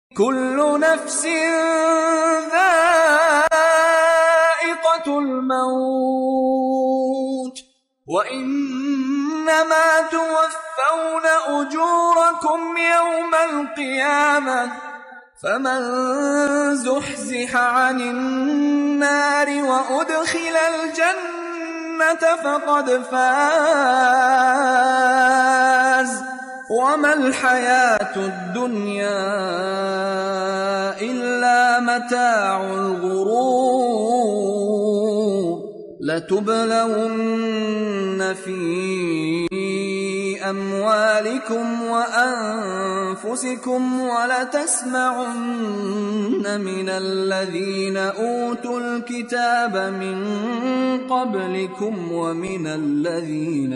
كل نفس ذائقة الموت وإنما توفون أجوركم يوم القيامة فمن زحزح عن النار وأدخل الجنة فقد فاز وما الحياة الدنيا إلا متاع الغرور لتبلون في أموالكم وأنفسكم ولتسمعن من الذين أوتوا الكتاب من قبلكم ومن الذين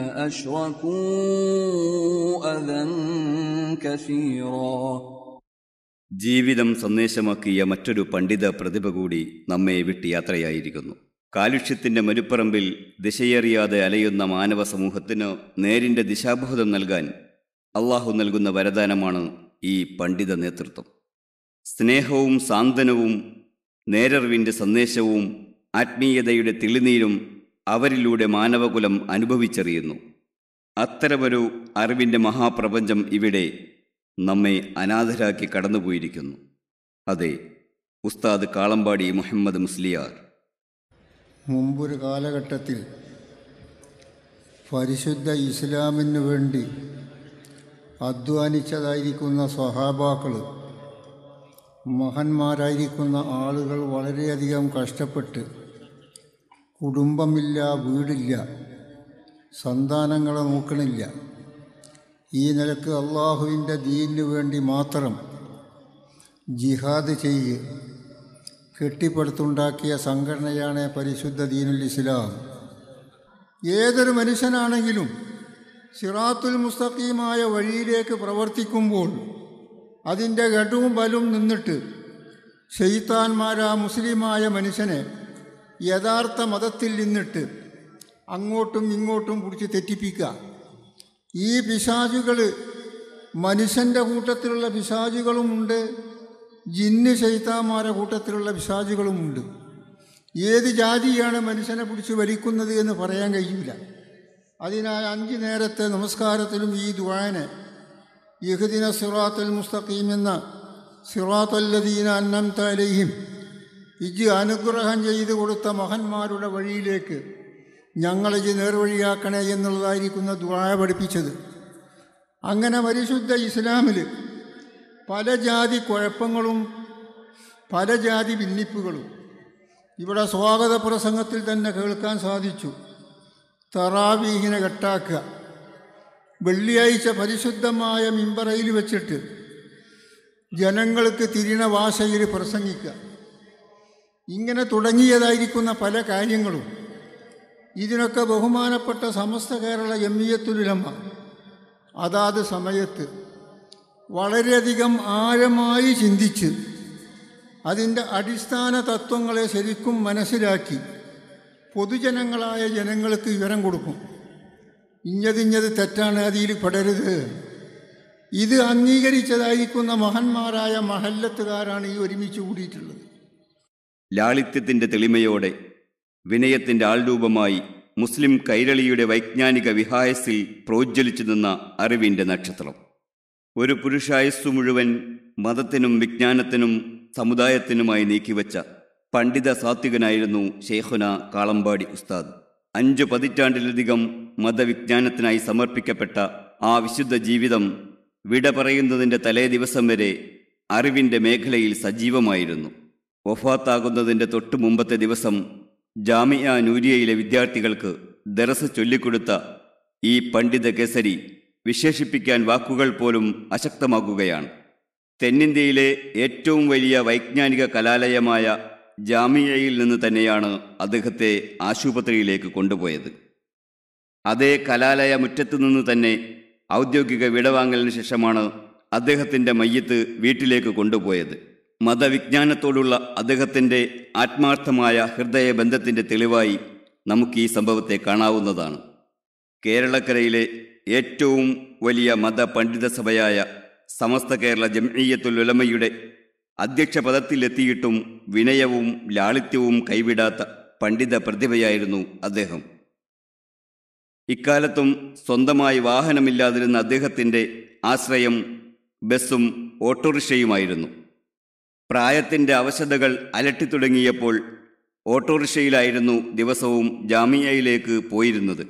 أشركوا أذى كثيرا ജീവിതം സന്ദേശമാക്കിയ മറ്റൊരു പണ്ഡിത പ്രതിഭ കൂടി നമ്മെ വിട്ട് യാത്രയായിരിക്കുന്നു കാലുഷ്യത്തിന്റെ മരുപ്പറമ്പിൽ ദിശയറിയാതെ അലയുന്ന മാനവ സമൂഹത്തിന് നേരിന്റെ ദിശാബോധം നൽകാൻ അള്ളാഹു നൽകുന്ന വരദാനമാണ് ഈ പണ്ഡിത നേതൃത്വം സ്നേഹവും സാന്ത്വനവും നേരറിവിൻ്റെ സന്ദേശവും ആത്മീയതയുടെ തെളിനീരും അവരിലൂടെ മാനവകുലം അനുഭവിച്ചറിയുന്നു അത്തരമൊരു അറിവിൻ്റെ മഹാപ്രപഞ്ചം ഇവിടെ നമ്മെ അനാഥരാക്കി കടന്നുപോയിരിക്കുന്നു അതെ ഉസ്താദ് കാളമ്പാടി മുഹമ്മദ് മുസ്ലിയാർ മുമ്പൊരു കാലഘട്ടത്തിൽ പരിശുദ്ധ ഇസ്ലാമിന് വേണ്ടി അധ്വാനിച്ചതായിരിക്കുന്ന സ്വഹാബാക്കൾ മഹാന്മാരായിരിക്കുന്ന ആളുകൾ വളരെയധികം കഷ്ടപ്പെട്ട് കുടുംബമില്ല വീടില്ല സന്താനങ്ങളെ നോക്കണില്ല ഈ നിലക്ക് അള്ളാഹുവിൻ്റെ ദീനിന് വേണ്ടി മാത്രം ജിഹാദ് ചെയ്യ് കെട്ടിപ്പടുത്തുണ്ടാക്കിയ സംഘടനയാണ് പരിശുദ്ധ ദീനുൽ ഇസ്ലാം ഏതൊരു മനുഷ്യനാണെങ്കിലും സിറാത്തുൽ മുസ്തഖീമായ വഴിയിലേക്ക് പ്രവർത്തിക്കുമ്പോൾ അതിൻ്റെ ഘടവും ബലവും നിന്നിട്ട് ഷെയ്ത്താന്മാരാ മുസ്ലിമായ മനുഷ്യനെ യഥാർത്ഥ മതത്തിൽ നിന്നിട്ട് അങ്ങോട്ടും ഇങ്ങോട്ടും പിടിച്ച് തെറ്റിപ്പിക്കുക ഈ പിശാചുകൾ മനുഷ്യൻ്റെ കൂട്ടത്തിലുള്ള പിശാചുകളുമുണ്ട് ജിന്ന് ശൈത്താന്മാരെ കൂട്ടത്തിലുള്ള പിശാചുകളുമുണ്ട് ഏത് ജാതിയാണ് മനുഷ്യനെ പിടിച്ച് വലിക്കുന്നത് എന്ന് പറയാൻ കഴിയില്ല അതിനാൽ അഞ്ച് നേരത്തെ നമസ്കാരത്തിലും ഈ ദുആനെ യഹദിന സിറാത്തുൽ മുസ്തഖീം എന്ന സിറാത്തല്ലദീന അന്നംത അലൈഹിം ഇജ് അനുഗ്രഹം ചെയ്തു കൊടുത്ത മഹന്മാരുടെ വഴിയിലേക്ക് ഞങ്ങളെ ഇജ് നേർവഴിയാക്കണേ എന്നുള്ളതായിരിക്കുന്ന ദുആ പഠിപ്പിച്ചത് അങ്ങനെ പരിശുദ്ധ ഇസ്ലാമിൽ പല ജാതി കുഴപ്പങ്ങളും പല ജാതി ഭിന്നിപ്പുകളും ഇവിടെ സ്വാഗത പ്രസംഗത്തിൽ തന്നെ കേൾക്കാൻ സാധിച്ചു തറാവീഹിനെ കെട്ടാക്കുക വെള്ളിയാഴ്ച പരിശുദ്ധമായ മിമ്പറയിൽ വെച്ചിട്ട് ജനങ്ങൾക്ക് തിരിണ ഭാഷയിൽ പ്രസംഗിക്കുക ഇങ്ങനെ തുടങ്ങിയതായിരിക്കുന്ന പല കാര്യങ്ങളും ഇതിനൊക്കെ ബഹുമാനപ്പെട്ട സമസ്ത കേരള ജമ്മിയത്തുലമ അതാത് സമയത്ത് വളരെയധികം ആഴമായി ചിന്തിച്ച് അതിൻ്റെ അടിസ്ഥാന തത്വങ്ങളെ ശരിക്കും മനസ്സിലാക്കി പൊതുജനങ്ങളായ ജനങ്ങൾക്ക് വിവരം കൊടുക്കും ഇഞ്ഞതിഞ്ഞത് തെറ്റാണ് അതിൽ പെടരുത് ഇത് അംഗീകരിച്ചതായിരിക്കുന്ന മഹന്മാരായ മഹല്ലത്തുകാരാണ് ഈ ഒരുമിച്ച് കൂടിയിട്ടുള്ളത് ലാളിത്യത്തിൻ്റെ തെളിമയോടെ വിനയത്തിൻ്റെ ആൾരൂപമായി മുസ്ലിം കൈരളിയുടെ വൈജ്ഞാനിക വിഹായസിൽ പ്രോജ്വലിച്ചു നിന്ന അറിവിൻ്റെ നക്ഷത്രം ഒരു പുരുഷായസ്സു മുഴുവൻ മതത്തിനും വിജ്ഞാനത്തിനും സമുദായത്തിനുമായി നീക്കിവച്ച പണ്ഡിത സാത്വികനായിരുന്നു ഷെയ്ഖുന കാളമ്പാടി ഉസ്താദ് അഞ്ചു പതിറ്റാണ്ടിലധികം മതവിജ്ഞാനത്തിനായി സമർപ്പിക്കപ്പെട്ട ആ വിശുദ്ധ ജീവിതം വിട പറയുന്നതിൻ്റെ തലേ ദിവസം വരെ അറിവിൻ്റെ മേഖലയിൽ സജീവമായിരുന്നു വഫാത്താകുന്നതിൻ്റെ തൊട്ടു മുമ്പത്തെ ദിവസം ജാമിയ നൂരിയയിലെ വിദ്യാർത്ഥികൾക്ക് ദറസ് ചൊല്ലിക്കൊടുത്ത ഈ പണ്ഡിത കേസരി വിശേഷിപ്പിക്കാൻ വാക്കുകൾ പോലും അശക്തമാകുകയാണ് തെന്നിന്ത്യയിലെ ഏറ്റവും വലിയ വൈജ്ഞാനിക കലാലയമായ ജാമിയയിൽ നിന്ന് തന്നെയാണ് അദ്ദേഹത്തെ ആശുപത്രിയിലേക്ക് കൊണ്ടുപോയത് അതേ കലാലയ മുറ്റത്തു നിന്ന് തന്നെ ഔദ്യോഗിക വിടവാങ്ങലിന് ശേഷമാണ് അദ്ദേഹത്തിൻ്റെ മയ്യത്ത് വീട്ടിലേക്ക് കൊണ്ടുപോയത് മതവിജ്ഞാനത്തോടുള്ള അദ്ദേഹത്തിൻ്റെ ആത്മാർത്ഥമായ ഹൃദയബന്ധത്തിൻ്റെ തെളിവായി നമുക്ക് ഈ സംഭവത്തെ കാണാവുന്നതാണ് കേരളക്കരയിലെ ഏറ്റവും വലിയ മതപണ്ഡിത സഭയായ സമസ്ത കേരള ജംഇയ്യത്തുൽ ഉലമയുടെ അധ്യക്ഷ പദത്തിലെത്തിയിട്ടും വിനയവും ലാളിത്യവും കൈവിടാത്ത പണ്ഡിത പ്രതിഭയായിരുന്നു അദ്ദേഹം ഇക്കാലത്തും സ്വന്തമായി വാഹനമില്ലാതിരുന്ന അദ്ദേഹത്തിൻ്റെ ആശ്രയം ബസ്സും ഓട്ടോറിക്ഷയുമായിരുന്നു പ്രായത്തിൻ്റെ അവശതകൾ അലട്ടിത്തുടങ്ങിയപ്പോൾ ഓട്ടോറിക്ഷയിലായിരുന്നു ദിവസവും ജാമിയയിലേക്ക് പോയിരുന്നത്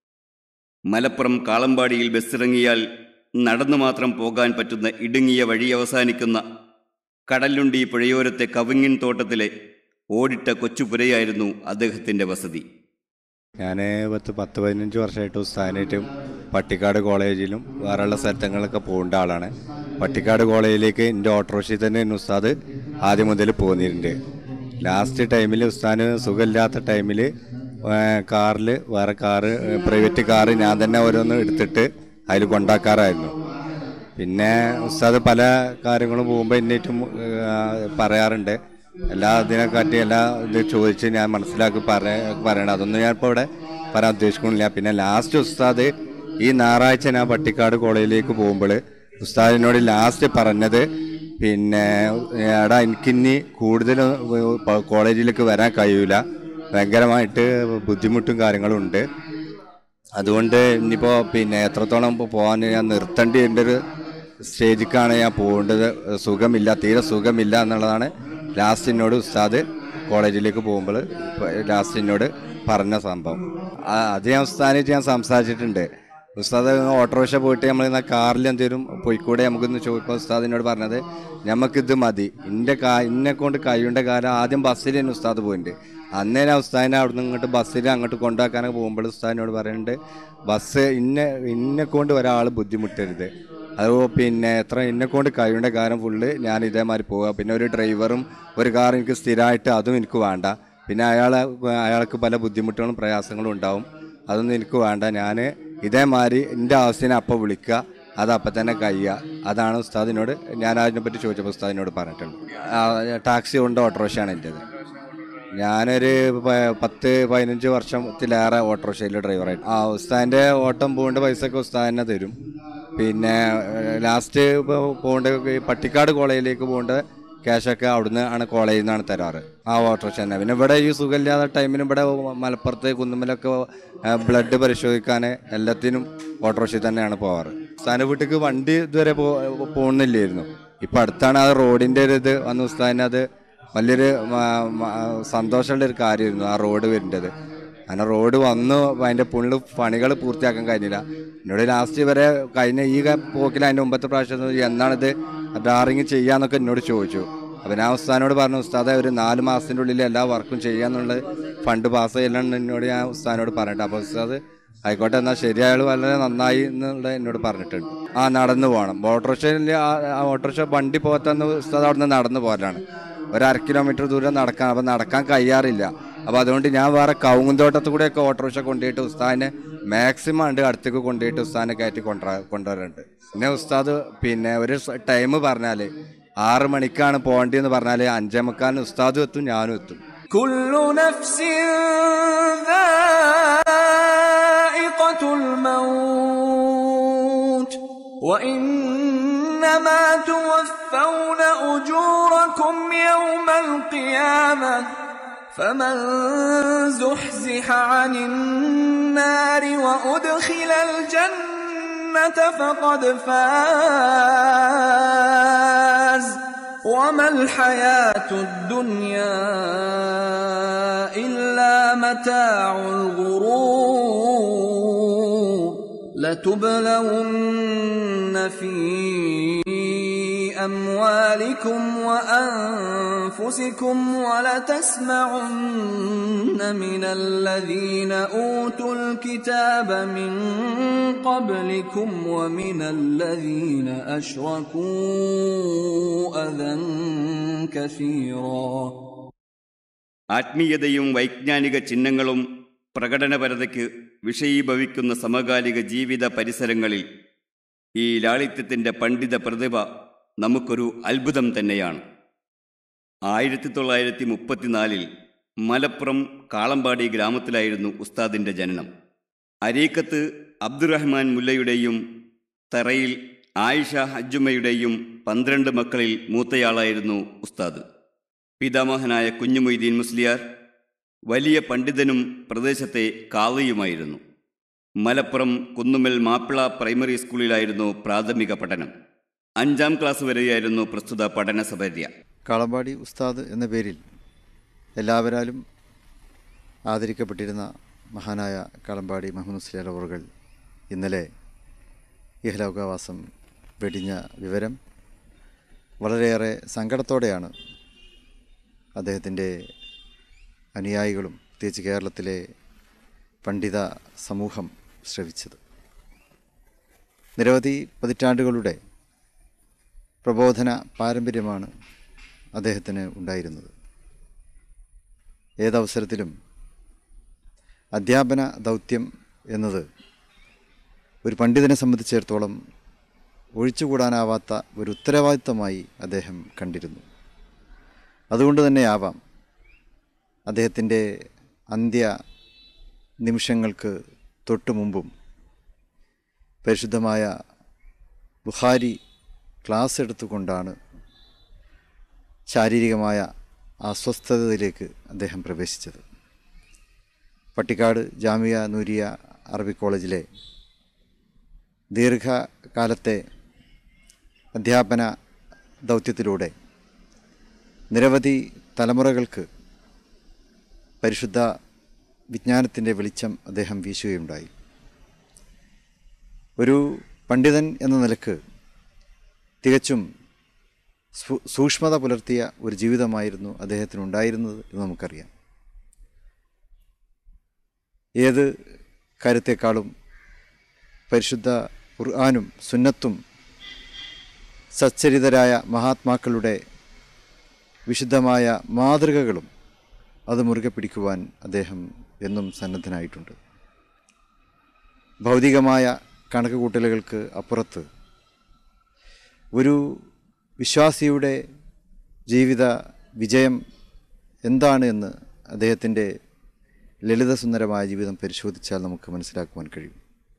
മലപ്പുറം കാളമ്പാടിയിൽ ബസ്സിറങ്ങിയാൽ നടന്നു മാത്രം പോകാൻ പറ്റുന്ന ഇടുങ്ങിയ വഴി അവസാനിക്കുന്ന കടലുണ്ടി പുഴയോരത്തെ കവിങ്ങിൻ തോട്ടത്തിലെ ഓടിട്ട കൊച്ചുപുരയായിരുന്നു അദ്ദേഹത്തിൻ്റെ വസതി ഞാൻ പത്ത് പത്ത് പതിനഞ്ച് വർഷമായിട്ട് ഉസ്താനായിട്ടും പട്ടിക്കാട് കോളേജിലും വേറെയുള്ള സ്ഥലങ്ങളിലൊക്കെ പോകേണ്ട ആളാണ് പട്ടിക്കാട് കോളേജിലേക്ക് എൻ്റെ ഓട്ടോറിക്ഷയിൽ തന്നെ എന്നെ ഉസ്താദ് ആദ്യം മുതൽ പോന്നിട്ടുണ്ട് ലാസ്റ്റ് ടൈമിൽ ഉസ്താന് സുഖമില്ലാത്ത ടൈമിൽ കാറിൽ വേറെ കാറ് പ്രൈവറ്റ് കാറ് ഞാൻ തന്നെ ഓരോന്ന് എടുത്തിട്ട് അതിൽ കൊണ്ടാക്കാറായിരുന്നു പിന്നെ ഉസ്താദ് പല കാര്യങ്ങളും പോകുമ്പോൾ എന്നേറ്റും പറയാറുണ്ട് എല്ലാ ഇതിനെക്കാട്ടി എല്ലാ ഇത് ചോദിച്ച് ഞാൻ മനസ്സിലാക്കി പറ പറയണം അതൊന്നും ഞാൻ ഇപ്പോൾ ഇവിടെ പറയാൻ ഉദ്ദേശിക്കുന്നില്ല പിന്നെ ലാസ്റ്റ് ഉസ്താദ് ഈ ഞായറാഴ്ച ഞാൻ പട്ടിക്കാട് കോളേജിലേക്ക് പോകുമ്പോൾ ഉസ്താദിനോട് ലാസ്റ്റ് പറഞ്ഞത് പിന്നെ എടാ എനിക്കിനി കൂടുതൽ കോളേജിലേക്ക് വരാൻ കഴിയൂല ഭയങ്കരമായിട്ട് ബുദ്ധിമുട്ടും കാര്യങ്ങളും ഉണ്ട് അതുകൊണ്ട് ഇനിയിപ്പോൾ പിന്നെ എത്രത്തോളം ഇപ്പോൾ പോകാൻ ഞാൻ നിർത്തേണ്ടി എൻ്റെ ഒരു സ്റ്റേജിക്കാണ് ഞാൻ പോകേണ്ടത് സുഖമില്ല തീരെ സുഖമില്ല എന്നുള്ളതാണ് ലാസ്റ്റ് എന്നോട് ഉസ്താദ് കോളേജിലേക്ക് പോകുമ്പോൾ ലാസ്റ്റ് എന്നോട് പറഞ്ഞ സംഭവം ആ, അത് ഞാൻ ഉസ്താനായിട്ട് ഞാൻ സംസാരിച്ചിട്ടുണ്ട് ഉസ്താദ് ഓട്ടോറിക്ഷ പോയിട്ട് നമ്മൾ ഇന്ന് കാറിൽ എന്തെങ്കിലും പോയിക്കൂടെ നമുക്കൊന്ന് ചോദിക്കുമ്പോൾ ഉസ്താദ് എന്നോട് പറഞ്ഞത് നമുക്കിത് മതി എൻ്റെ കാ എന്നെ കൊണ്ട് കഴിയേണ്ട കാലം ആദ്യം ബസ്സിൽ തന്നെ ഉസ്താദ് പോയിട്ടുണ്ട് അന്നേ ഞാൻ ഉസ്താദിനെ അവിടുന്ന് ഇങ്ങോട്ട് ബസ്സിൽ അങ്ങോട്ട് കൊണ്ടാക്കാനൊക്കെ പോകുമ്പോൾ ഉസ്താദിനോട് പറയുന്നുണ്ട് ബസ് ഇന്നെ ഇന്നെ കൊണ്ട് ഒരാൾ ബുദ്ധിമുട്ടരുത് അത് പിന്നെ എത്ര എന്നെ കൊണ്ട് കഴിയേണ്ട കാലം ഫുള്ള് ഞാൻ ഇതേമാതിരി പോവുക പിന്നെ ഒരു ഡ്രൈവറും ഒരു കാർ എനിക്ക് സ്ഥിരമായിട്ട് അതും എനിക്ക് വേണ്ട പിന്നെ അയാൾ അയാൾക്ക് പല ബുദ്ധിമുട്ടുകളും പ്രയാസങ്ങളും ഉണ്ടാവും അതൊന്നും എനിക്ക് വേണ്ട ഞാൻ ഇതേമാതിരി എൻ്റെ ആവശ്യത്തിന് അപ്പം വിളിക്കുക അത് അപ്പം തന്നെ കഴിയുക അതാണ് ഉസ്താദിനോട് ഞാൻ അതിനെപ്പറ്റി ചോദിച്ചപ്പോൾ ഉസ്താദിനോട് പറഞ്ഞിട്ടുണ്ട് ആ, ടാക്സി കൊണ്ട് ഓട്ടോറിക്ഷയാണ് എൻ്റേത് ഞാനൊരു പ- പത്ത് പതിനഞ്ച് വർഷത്തിലേറെ ഓട്ടോറിക്ഷയിൽ ഡ്രൈവറായിട്ട് ആ ഉസ്താദിൻ്റെ ഓട്ടം പോകേണ്ട പൈസയൊക്കെ ഉസ്താദിനെ തരും പിന്നെ ലാസ്റ്റ് പോകേണ്ട ഈ പട്ടിക്കാട് കോളേജിലേക്ക് പോകേണ്ട ക്യാഷൊക്കെ അവിടുന്ന് ആണ് കോളേജിൽ നിന്നാണ് തരാറ് ആ ഓട്ടോറിക്ഷ തന്നെ പിന്നെ ഇവിടെ ഈ സുഖമില്ലാത്ത ടൈമിന് ഇവിടെ മലപ്പുറത്ത് കുന്നുമ്മലൊക്കെ ബ്ലഡ് പരിശോധിക്കാൻ എല്ലാത്തിനും ഓട്ടോറിക്ഷയിൽ തന്നെയാണ് പോവാറ് ഉസ്താദിൻ്റെ വീട്ടിലേക്ക് വണ്ടി ഇതുവരെ പോ പോകുന്നില്ലായിരുന്നു ഇപ്പം അടുത്താണ് ആ റോഡിൻ്റെ ഒരു ഇത് വന്ന് ഉസ്താദിനെ അത് വലിയൊരു മ- മ- സന്തോഷമുള്ള ഒരു കാര്യമായിരുന്നു ആ റോഡ് വരേണ്ടത് അങ്ങനെ റോഡ് വന്നു അതിൻ്റെ പുള്ളി പണികൾ പൂർത്തിയാക്കാൻ കഴിഞ്ഞില്ല എന്നോട് ലാസ്റ്റ് വരെ കഴിഞ്ഞ ഈ ക- പോക്കിൽ അതിൻ്റെ മുമ്പത്തെ പ്രാവശ്യം എന്നാണിത് ഡാറിങ് ചെയ്യാന്നൊക്കെ എന്നോട് ചോദിച്ചു അപ്പം ഞാൻ ഉസ്താദിനോട് പറഞ്ഞു ഉസ്താദെ ഒരു നാല് മാസത്തിൻ്റെ ഉള്ളിൽ എല്ലാ വർക്കും ചെയ്യാന്നുള്ള ഫണ്ട് പാസ് ചെയ്യലാണ് എന്നോട് ഞാൻ ഉസ്താദിനോട് പറഞ്ഞിട്ട് അപ്പോൾ ഉസ്താദ് ആയിക്കോട്ടെ എന്നാൽ ശരിയായാലും വളരെ നന്നായി എന്നുള്ള എന്നോട് പറഞ്ഞിട്ടുണ്ട് ആ നടന്നു പോകണം ഓട്ടോറിക്ഷയിൽ ആ ഓട്ടോറിക്ഷ വണ്ടി പോകത്തെന്ന് ഉസ്താദ് അവിടെ നിന്ന് നടന്നു പോരലാണ് ഒരു അര കിലോമീറ്റർ ദൂരം നടക്കാൻ അപ്പം നടക്കാൻ കഴിയാറില്ല അപ്പോൾ അതുകൊണ്ട് ഞാൻ വേറെ കവുങ്ങുന്തോട്ടത്തിൽ കൂടെയൊക്കെ ഓട്ടോറിക്ഷ കൊണ്ടുപോയിട്ട് ഉസ്താദിനെ മാക്സിമം ഉണ്ട് അടുത്തേക്ക് കൊണ്ടുപോയിട്ട് ഉസ്താദിനെ കയറ്റി കൊണ്ടുവരാ കൊണ്ടുവരാറുണ്ട് പിന്നെ ഉസ്താദ് പിന്നെ ഒരു ടൈം പറഞ്ഞാൽ ആറ് മണിക്കാണ് പോകേണ്ടതെന്ന് പറഞ്ഞാൽ അഞ്ചേ മുക്കാലിന് ഉസ്താദും എത്തും ഞാനും എത്തും كل نفس ذائقة الموت وإنما توفون أجوركم يوم القيامة فمن زحزح عن النار وأدخل الجنة فقد فاز وما الحياة الدنيا إلا متاع الغرور لتبلون في أموالكم وأنفسكم ولتسمعن من الذين أوتوا الكتاب من قبلكم ومن الذين أشركوا أذى كثيرا ആത്മീയതയും വൈജ്ഞാനിക ചിഹ്നങ്ങളും പ്രകടനപരതയ്ക്ക് വിഷയീഭവിക്കുന്ന സമകാലിക ജീവിത പരിസരങ്ങളിൽ ഈ ലാളിത്യത്തിൻ്റെ പണ്ഡിത പ്രതിഭ നമുക്കൊരു അത്ഭുതം തന്നെയാണ് ആയിരത്തി തൊള്ളായിരത്തി മുപ്പത്തിനാലിൽ മലപ്പുറം കാളമ്പാടി ഗ്രാമത്തിലായിരുന്നു ഉസ്താദിൻ്റെ ജനനം അരീക്കത്ത് അബ്ദുറഹ്മാൻ മുല്ലയുടെയും തറയിൽ ആയിഷ ഹജ്ജുമ്മയുടെയും പന്ത്രണ്ട് മക്കളിൽ മൂത്തയാളായിരുന്നു ഉസ്താദ് പിതാമഹനായ കുഞ്ഞുമൊയ്തീൻ മുസ്ലിയാർ വലിയ പണ്ഡിതനും പ്രദേശത്തെ കാളിയുമായിരുന്നു മലപ്പുറം കുന്നുമ്മൽ മാപ്പിള പ്രൈമറി സ്കൂളിലായിരുന്നു പ്രാഥമിക പഠനം അഞ്ചാം ക്ലാസ് വരെയായിരുന്നു പ്രസ്തുത പഠന സപര്യ കാളമ്പാടി ഉസ്താദ് എന്ന പേരിൽ എല്ലാവരാലും ആദരിക്കപ്പെട്ടിരുന്ന മഹാനായ കാളമ്പാടി മുഹമ്മദ് മുസ്ലിയാർ അവറുകൾ ഇന്നലെ ഇഹലോകവാസം വെടിഞ്ഞ വിവരം വളരെയേറെ സങ്കടത്തോടെയാണ് അദ്ദേഹത്തിൻ്റെ അനുയായികളും പ്രത്യേകിച്ച് കേരളത്തിലെ പണ്ഡിത സമൂഹം ശ്രവിച്ചത് നിരവധി പതിറ്റാണ്ടുകളുടെ പ്രബോധന പാരമ്പര്യമാണ് അദ്ദേഹത്തിന് ഉണ്ടായിരുന്നത് ഏതവസരത്തിലും അധ്യാപന ദൗത്യം എന്നത് ഒരു പണ്ഡിതനെ സംബന്ധിച്ചിടത്തോളം ഒഴിച്ചുകൂടാനാവാത്ത ഒരു ഉത്തരവാദിത്തമായി അദ്ദേഹം കണ്ടിരുന്നു അതുകൊണ്ട് തന്നെയാവാം അദ്ദേഹത്തിൻ്റെ അന്ത്യ നിമിഷങ്ങൾക്ക് തൊട്ടു മുമ്പും പരിശുദ്ധമായ ബുഹാരി ക്ലാസ് എടുത്തുകൊണ്ടാണ് ശാരീരികമായ അസ്വസ്ഥതയിലേക്ക് അദ്ദേഹം പ്രവേശിച്ചത് പട്ടിക്കാട് ജാമിയ നൂരിയ അറബി കോളേജിലെ ദീർഘകാലത്തെ അധ്യാപന ദൗത്യത്തിലൂടെ നിരവധി തലമുറകൾക്ക് പരിശുദ്ധ വിജ്ഞാനത്തിൻ്റെ വെളിച്ചം അദ്ദേഹം വീശുകയുണ്ടായി ഒരു പണ്ഡിതൻ എന്ന നിലക്ക് തികച്ചും സൂ- സൂക്ഷ്മത പുലർത്തിയ ഒരു ജീവിതമായിരുന്നു അദ്ദേഹത്തിനുണ്ടായിരുന്നത് എന്ന് നമുക്കറിയാം ഏത് കാര്യത്തെക്കാളും പരിശുദ്ധ ഖുർആാനും സുന്നത്തും സച്ചരിതരായ മഹാത്മാക്കളുടെ വിശുദ്ധമായ മാതൃകകളും അത് മുറുകെ പിടിക്കുവാൻ അദ്ദേഹം എന്നും സന്നദ്ധനായിട്ടുണ്ട് ഭൗതികമായ കണക്കുകൂട്ടലുകൾക്ക് അപ്പുറത്ത് ഒരു വിശ്വാസിയുടെ ജീവിത വിജയം എന്താണ് എന്ന് അദ്ദേഹത്തിൻ്റെ ലളിതസുന്ദരമായ ജീവിതം പരിശോധിച്ചാൽ നമുക്ക് മനസ്സിലാക്കുവാൻ കഴിയും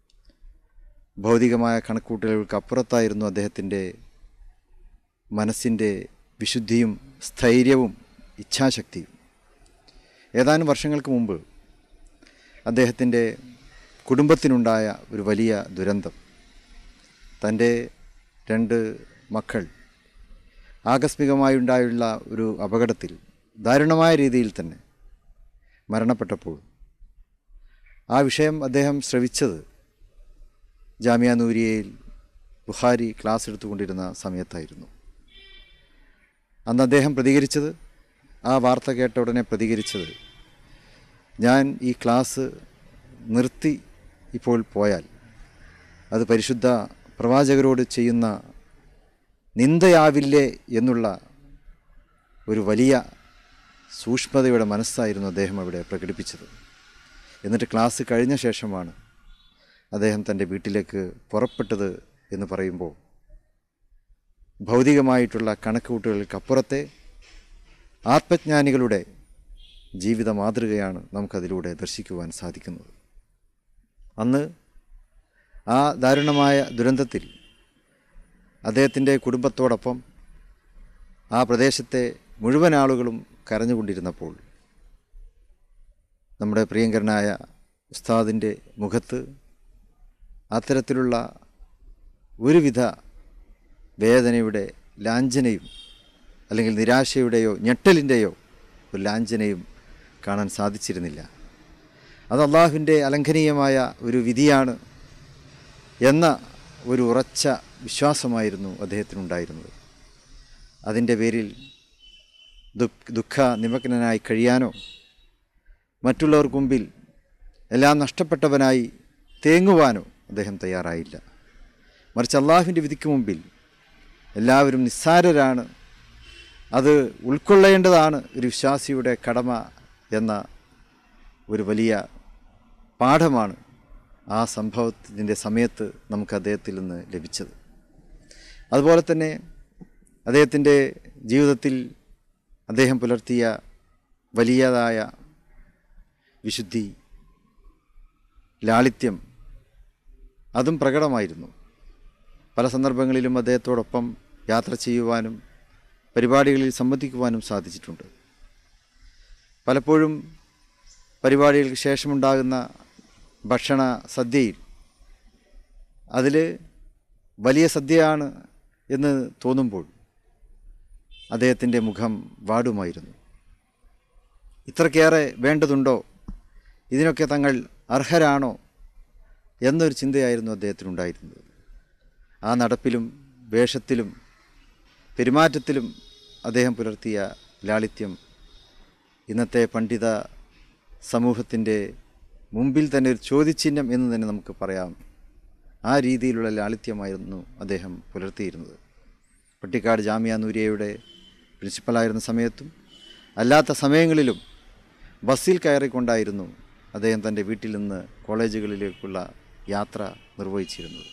ഭൗതികമായ കണക്കൂട്ടലുകൾക്ക് അപ്പുറത്തായിരുന്നു അദ്ദേഹത്തിൻ്റെ മനസ്സിൻ്റെ വിശുദ്ധിയും സ്ഥൈര്യവും ഇച്ഛാശക്തിയും ഏതാനും വർഷങ്ങൾക്ക് മുമ്പ് അദ്ദേഹത്തിൻ്റെ കുടുംബത്തിനുണ്ടായ ഒരു വലിയ ദുരന്തം തൻ്റെ രണ്ട് മക്കൾ ആകസ്മികമായുണ്ടായുള്ള ഒരു അപകടത്തിൽ ദാരുണമായ രീതിയിൽ തന്നെ മരണപ്പെട്ടപ്പോൾ ആ വിഷയം അദ്ദേഹം ശ്രവിച്ചത് ജാമിയ നൂരിയയിൽ ബുഹാരി ക്ലാസ് എടുത്തുകൊണ്ടിരുന്ന സമയത്തായിരുന്നു അന്ന് അദ്ദേഹം പ്രതികരിച്ചത് ആ വാർത്ത കേട്ട ഉടനെ പ്രതികരിച്ചത് ഞാൻ ഈ ക്ലാസ് നിർത്തി ഇപ്പോൾ പോയാൽ അത് പരിശുദ്ധ പ്രവാചകരോട് ചെയ്യുന്ന നിന്ദയാവില്ലേ എന്നുള്ള ഒരു വലിയ സൂക്ഷ്മതയുടെ മനസ്സായിരുന്നു അദ്ദേഹം അവിടെ പ്രകടിപ്പിച്ചത് എന്നിട്ട് ക്ലാസ് കഴിഞ്ഞ ശേഷമാണ് അദ്ദേഹം തൻ്റെ വീട്ടിലേക്ക് പുറപ്പെട്ടത് എന്ന് പറയുമ്പോൾ ഭൗതികമായിട്ടുള്ള കണക്കുകൂട്ടുകൾക്കപ്പുറത്തെ ആത്മജ്ഞാനികളുടെ ജീവിത മാതൃകയാണ് നമുക്കതിലൂടെ ദർശിക്കുവാൻ സാധിക്കുന്നത് അന്ന് ആ ദാരുണമായ ദുരന്തത്തിൽ അദ്ദേഹത്തിൻ്റെ കുടുംബത്തോടൊപ്പം ആ പ്രദേശത്തെ മുഴുവൻ ആളുകളും കരഞ്ഞുകൊണ്ടിരുന്നപ്പോൾ നമ്മുടെ പ്രിയങ്കരനായ ഉസ്താദിൻ്റെ മുഖത്ത് അത്തരത്തിലുള്ള ഒരുവിധ വേദനയുടെ ലാഞ്ചനയും അല്ലെങ്കിൽ നിരാശയുടെയോ ഞെട്ടലിൻ്റെയോ ഒരു ലാഞ്ചനയും കാണാൻ സാധിച്ചിരുന്നില്ല അത് അള്ളാഹുവിൻ്റെ അലംഘനീയമായ ഒരു വിധിയാണ് എന്ന ഒരു ഉറച്ച വിശ്വാസമായിരുന്നു അദ്ദേഹത്തിനുണ്ടായിരുന്നത് അതിൻ്റെ പേരിൽ ദുഃഖ ദുഃഖ നിമഗ്നനായി കഴിയാനോ മറ്റുള്ളവർക്ക് മുമ്പിൽ എല്ലാം നഷ്ടപ്പെട്ടവനായി തേങ്ങുവാനോ അദ്ദേഹം തയ്യാറായില്ല മറിച്ച് അള്ളാഹുവിൻ്റെ വിധിക്ക് മുമ്പിൽ എല്ലാവരും നിസ്സാരരാണ് അത് ഉൾക്കൊള്ളേണ്ടതാണ് ഒരു വിശ്വാസിയുടെ കടമ എന്ന ഒരു വലിയ പാഠമാണ് ആ സംഭവത്തിൻ്റെ സമയത്ത് നമുക്ക് അദ്ദേഹത്തിൽ നിന്ന് ലഭിച്ചത് അതുപോലെ തന്നെ അദ്ദേഹത്തിൻ്റെ ജീവിതത്തിൽ അദ്ദേഹം പുലർത്തിയ വലിയതായ വിശുദ്ധി ലാളിത്യം അതും പ്രകടമായിരുന്നു പല സന്ദർഭങ്ങളിലും അദ്ദേഹത്തോടൊപ്പം യാത്ര ചെയ്യുവാനും പരിപാടികളിൽ സംബന്ധിക്കുവാനും സാധിച്ചിട്ടുണ്ട് പലപ്പോഴും പരിപാടികൾക്ക് ശേഷമുണ്ടാകുന്ന ഭക്ഷണ സദ്യയിൽ അതിൽ വലിയ സദ്യയാണ് എന്ന് തോന്നുമ്പോൾ അദ്ദേഹത്തിൻ്റെ മുഖം വാടുമായിരുന്നു ഇത്രയ്ക്കേറെ വേണ്ടതുണ്ടോ ഇതിനൊക്കെ തങ്ങൾ അർഹരാണോ എന്നൊരു ചിന്തയായിരുന്നു അദ്ദേഹത്തിനുണ്ടായിരുന്നത് ആ നടപ്പിലും വേഷത്തിലും പെരുമാറ്റത്തിലും അദ്ദേഹം പുലർത്തിയ ലാളിത്യം ഇന്നത്തെ പണ്ഡിത സമൂഹത്തിൻ്റെ മുമ്പിൽ തന്നെ ഒരു ചോദ്യചിഹ്നം എന്ന് തന്നെ നമുക്ക് പറയാം ആ രീതിയിലുള്ള ലാളിത്യമായിരുന്നു അദ്ദേഹം പുലർത്തിയിരുന്നത് പട്ടിക്കാട് ജാമ്യ നൂരിയയുടെ പ്രിൻസിപ്പലായിരുന്ന സമയത്തും അല്ലാത്ത സമയങ്ങളിലും ബസ്സിൽ കയറിക്കൊണ്ടായിരുന്നു അദ്ദേഹം തൻ്റെ വീട്ടിൽ നിന്ന് കോളേജുകളിലേക്കുള്ള യാത്ര നിർവഹിച്ചിരുന്നത്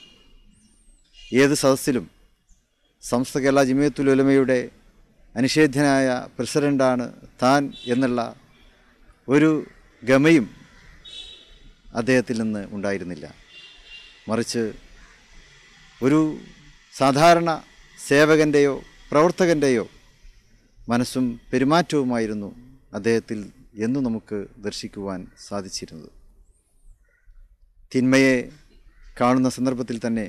ഏത് സദസ്സിലും സംസ്ഥ കേരള ജമിയത്തുൽ ഉലമയുടെ അനിഷേധ്യനായ പ്രസിഡൻ്റാണ് താൻ എന്നുള്ള ഒരു ഗമയും അദ്ദേഹത്തിൽ നിന്ന് ഉണ്ടായിരുന്നില്ല മറിച്ച് ഒരു സാധാരണ സേവകൻ്റെയോ പ്രവർത്തകൻ്റെയോ മനസ്സും പെരുമാറ്റവുമായിരുന്നു അദ്ദേഹത്തിൽ എന്നു നമുക്ക് ദർശിക്കുവാൻ സാധിച്ചിരുന്നത് തിന്മയെ കാണുന്ന സന്ദർഭത്തിൽ തന്നെ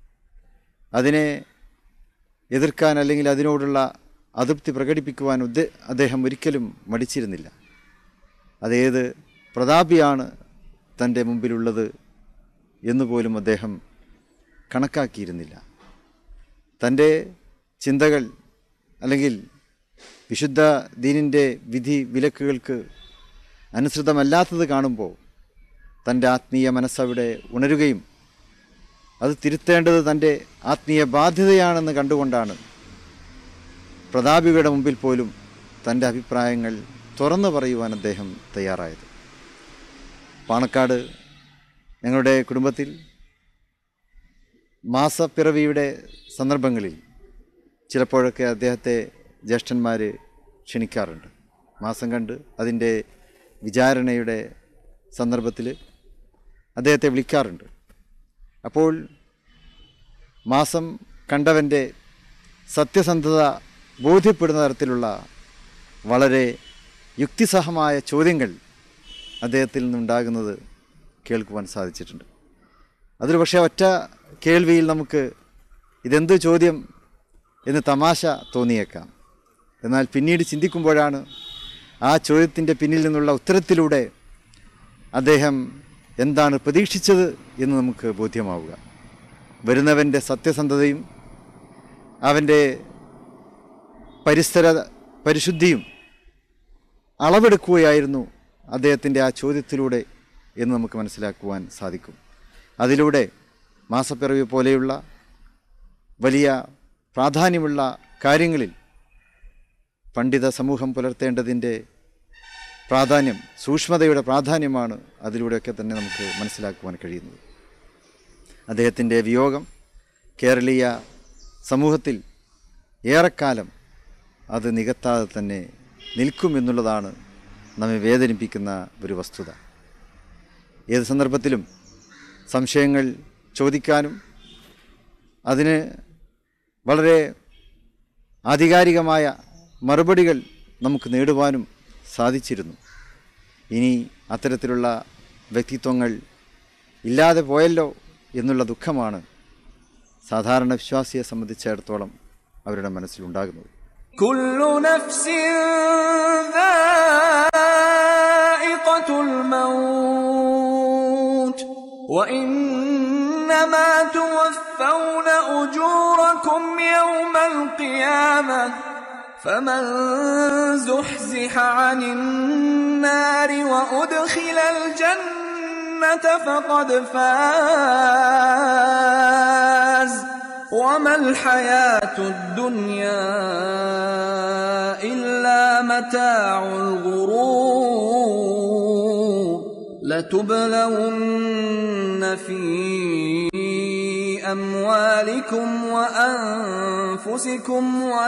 അതിനെ എതിർക്കാൻ അല്ലെങ്കിൽ അതിനോടുള്ള അതൃപ്തി പ്രകടിപ്പിക്കുവാൻ ഉദ്ദേ അദ്ദേഹം ഒരിക്കലും മടിച്ചിരുന്നില്ല അതേത് പ്രതാപിയാണ് തൻ്റെ മുമ്പിലുള്ളത് എന്നുപോലും അദ്ദേഹം കണക്കാക്കിയിരുന്നില്ല തൻ്റെ ചിന്തകൾ അല്ലെങ്കിൽ വിശുദ്ധ ദീനിൻ്റെ വിധി വിലക്കുകൾക്ക് അനുസൃതമല്ലാത്തത് കാണുമ്പോൾ തൻ്റെ ആത്മീയ മനസ്സവിടെ ഉണരുകയും അത് തിരുത്തേണ്ടത് തൻ്റെ ആത്മീയ ബാധ്യതയാണെന്ന് കണ്ടുകൊണ്ടാണ് പ്രതാപികളുടെ മുമ്പിൽ പോലും തൻ്റെ അഭിപ്രായങ്ങൾ തുറന്നു പറയുവാൻ അദ്ദേഹം തയ്യാറായത് പാണക്കാട് ഞങ്ങളുടെ കുടുംബത്തിൽ മാസപ്പിറവിയുടെ സന്ദർഭങ്ങളിൽ ചിലപ്പോഴൊക്കെ അദ്ദേഹത്തെ ജ്യേഷ്ഠന്മാർ ക്ഷണിക്കാറുണ്ട് മാസം കണ്ട് അതിൻ്റെ വിചാരണയുടെ സന്ദർഭത്തിൽ അദ്ദേഹത്തെ വിളിക്കാറുണ്ട് അപ്പോൾ മാസം കണ്ടവൻ്റെ സത്യസന്ധത ബോധ്യപ്പെടുന്ന തരത്തിലുള്ള വളരെ യുക്തിസഹമായ ചോദ്യങ്ങൾ അദ്ദേഹത്തിൽ നിന്നുണ്ടാകുന്നത് കേൾക്കുവാൻ സാധിച്ചിട്ടുണ്ട് അതൊരു പക്ഷേ ഒറ്റ കേൾവിയിൽ നമുക്ക് ഇതെന്ത് ചോദ്യം എന്ന് തമാശ തോന്നിയേക്കാം എന്നാൽ പിന്നീട് ചിന്തിക്കുമ്പോഴാണ് ആ ചോദ്യത്തിൻ്റെ പിന്നിൽ നിന്നുള്ള ഉത്തരത്തിലൂടെ അദ്ദേഹം എന്താണ് പ്രതീക്ഷിച്ചത് എന്ന് നമുക്ക് ബോധ്യമാവുക വരുന്നവൻ്റെ സത്യസന്ധതയും അവൻ്റെ പരിസര പരിശുദ്ധിയും അളവെടുക്കുകയായിരുന്നു അദ്ദേഹത്തിൻ്റെ ആ ചോദ്യത്തിലൂടെ എന്ന് നമുക്ക് മനസ്സിലാക്കുവാൻ സാധിക്കും അതിലൂടെ മാസപ്പിറവി പോലെയുള്ള വലിയ പ്രാധാന്യമുള്ള കാര്യങ്ങളിൽ പണ്ഡിത സമൂഹം പുലർത്തേണ്ടതിൻ്റെ പ്രാധാന്യം സൂക്ഷ്മതയുടെ പ്രാധാന്യമാണ് അതിലൂടെയൊക്കെ തന്നെ നമുക്ക് മനസ്സിലാക്കുവാൻ കഴിയുന്നത് അദ്ദേഹത്തിൻ്റെ വിയോഗം കേരളീയ സമൂഹത്തിൽ ഏറെക്കാലം അത് നികത്താതെ തന്നെ നിൽക്കും എന്നുള്ളതാണ് നമ്മെ വേദനിപ്പിക്കുന്ന ഒരു വസ്തുത ഏത് സന്ദർഭത്തിലും സംശയങ്ങൾ ചോദിക്കാനും അതിന് വളരെ ആധികാരികമായ മറുപടികൾ നമുക്ക് നേടുവാനും സാധിച്ചിരുന്നു ഇനി അത്തരത്തിലുള്ള വ്യക്തിത്വങ്ങൾ ഇല്ലാതെ പോയല്ലോ എന്നുള്ള ദുഃഖമാണ് സാധാരണ വിശ്വാസിയെ സംബന്ധിച്ചിടത്തോളം അവരുടെ മനസ്സിലുണ്ടാകുന്നത് كل نفس ذائقة الموت وإنما توفون أجوركم يوم القيامة فمن زحزح عن النار وأدخل الجنة فقد فاز وما الحياة الدنيا إلا متاع الغرور لتبلون في أموالكم أنفسكم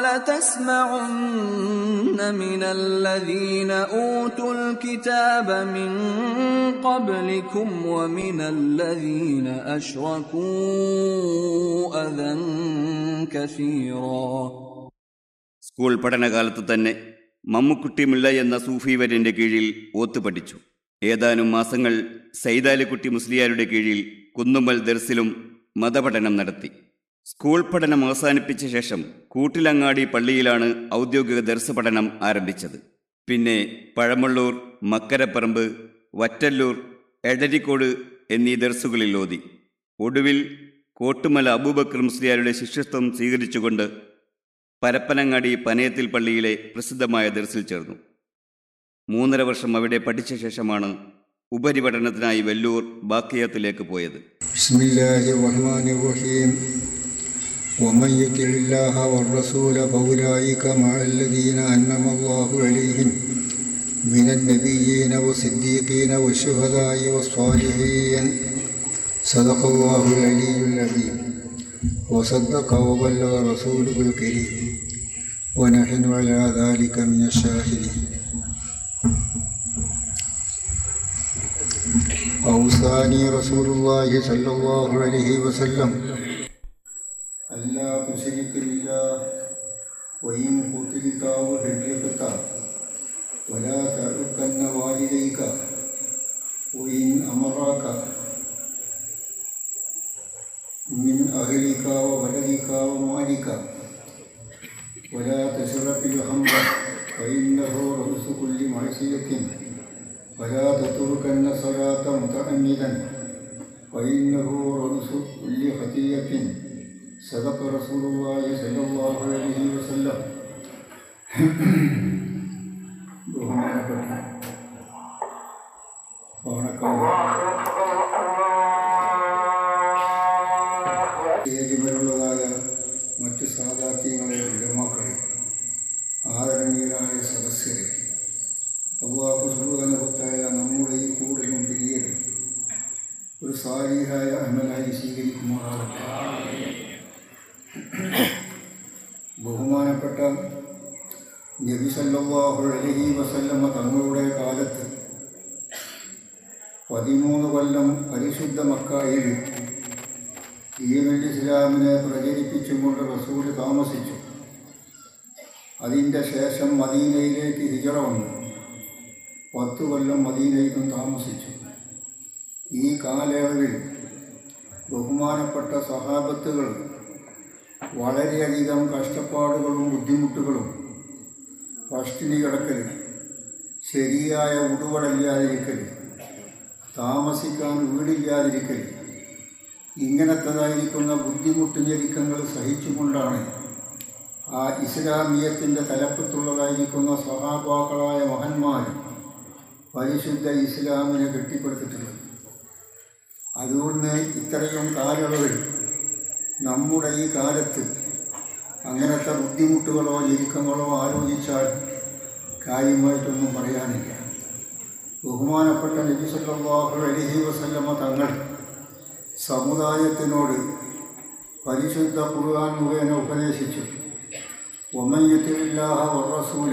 ولتسمعن من الذين أوتوا الكتاب من قبلكم ومن الذين أشركوا أذى كثيرا സ്കൂൾ പഠനകാലത്ത് തന്നെ മമ്മുക്കുട്ടിമുള്ള എന്ന സൂഫി വര്യന്റെ കീഴിൽ ഓത്ത് പഠിച്ചു ഏതാനും മാസങ്ങൾ സൈതാലിക്കുട്ടി മുസ്ലിയാരുടെ കീഴിൽ കുന്നുമ്മൽ ദർസിലും മതപഠനം നടത്തി സ്കൂൾ പഠനം അവസാനിപ്പിച്ച ശേഷം കൂട്ടിലങ്ങാടി പള്ളിയിലാണ് ഔദ്യോഗിക ദർസ് പഠനം ആരംഭിച്ചത് പിന്നെ പഴമള്ളൂർ മക്കരപ്പറമ്പ് വറ്റല്ലൂർ എടരിക്കോട് എന്നീ ദർസുകളിൽ ഓതി ഒടുവിൽ കോട്ടുമല അബൂബക്കർ മുസ്ലിയാരുടെ ശിഷ്യത്വം സ്വീകരിച്ചുകൊണ്ട് പരപ്പനങ്ങാടി പനയത്തിൽ പള്ളിയിലെ പ്രസിദ്ധമായ ദർസിൽ ചേർന്നു മൂന്നര വർഷം അവിടെ പഠിച്ച ശേഷമാണ് ഉപരിപഠനത്തിനായി വെല്ലൂർ ബാക്കിയത്തിലേക്ക് പോയത് بسم الله الرحمن الرحيم ومن يطع الله والرسول فأولئك مع الذين أنعم الله عليهم من النبيين والصديقين والشهداء والصالحين صدق الله العلي العظيم وصدق وبلغ رسوله الكريم ونحن على ذلك من الشاهدين أوصاني رسول الله صلى الله عليه وسلم ألا تشرك بالله وإن قتلت أو هجرت ولا تعرفن والديك وإن أمرك من أهلك وولدك ومالك ولا تشرب الخمر فإنه رأس كل معصية ولا تتركن الصلاة متعمدا فإنه رأس كل خطية صدق رسول الله صلى الله عليه وسلم ബഹുമാനപ്പെട്ട സ്റ്റേജിമേലുള്ളതായ മറ്റ് സാധാത്യങ്ങളെ ഇടമാക്കളെ ആദരണീയരായ സദസ്യരെ അള്ളാഹു സുബാനുഭത്തായ നമ്മുടെ ഈ കൂടുതലും പിരിയലും ഒരു സാരീഹായ അമലായി സ്വീകരിക്കുമാറാകട്ടെ ബഹുമാനപ്പെട്ട നബി സല്ലല്ലാഹു അലൈഹി വസല്ലമ തങ്ങളുടെ കാലത്ത് പതിമൂന്ന് കൊല്ലം പരിശുദ്ധ മക്കായിൽ ഈവൽ ഇസ്ലാമിനെ പ്രചരിപ്പിച്ചുകൊണ്ട് റസൂൽ താമസിച്ചു അതിൻ്റെ ശേഷം മദീനയിലേക്ക് ഹിജറ വന്നു പത്ത് കൊല്ലം മദീനയിലും താമസിച്ചു ഈ കാലയളവിൽ ബഹുമാനപ്പെട്ട സഹാബത്തുകൾ വളരെയധികം കഷ്ടപ്പാടുകളും ബുദ്ധിമുട്ടുകളും പഷ്ടിനി കിടക്കൽ ശരിയായ ഉടുവടല്ലാതിരിക്കൽ താമസിക്കാൻ വീടില്ലാതിരിക്കൽ ഇങ്ങനത്തതായിരിക്കുന്ന ബുദ്ധിമുട്ട് ഞെരുക്കങ്ങൾ സഹിച്ചുകൊണ്ടാണ് ആ ഇസ്ലാമിയത്തിൻ്റെ തലപ്പത്തുള്ളതായിരിക്കുന്ന സഹാബാക്കളായ മഹന്മാർ പരിശുദ്ധ ഇസ്ലാമിനെ കെട്ടിപ്പടുത്തിട്ടുള്ളത് അതുകൊണ്ട് ഇത്രയും കാലയളവിൽ നമ്മുടെ ഈ കാലത്ത് അങ്ങനത്തെ ബുദ്ധിമുട്ടുകളോ ഞെരുക്കങ്ങളോ ആലോചിച്ചാൽ കാര്യമായിട്ടൊന്നും പറയാനില്ല ബഹുമാനപ്പെട്ട നബി സല്ലല്ലാഹു അലൈഹി വസല്ലമ തങ്ങൾ സമുദായത്തിനോട് പരിശുദ്ധ ഖുർആൻ മുഖേന ഉപദേശിച്ചു ഒമയ്യത്തില്ലാഹ വറസൂല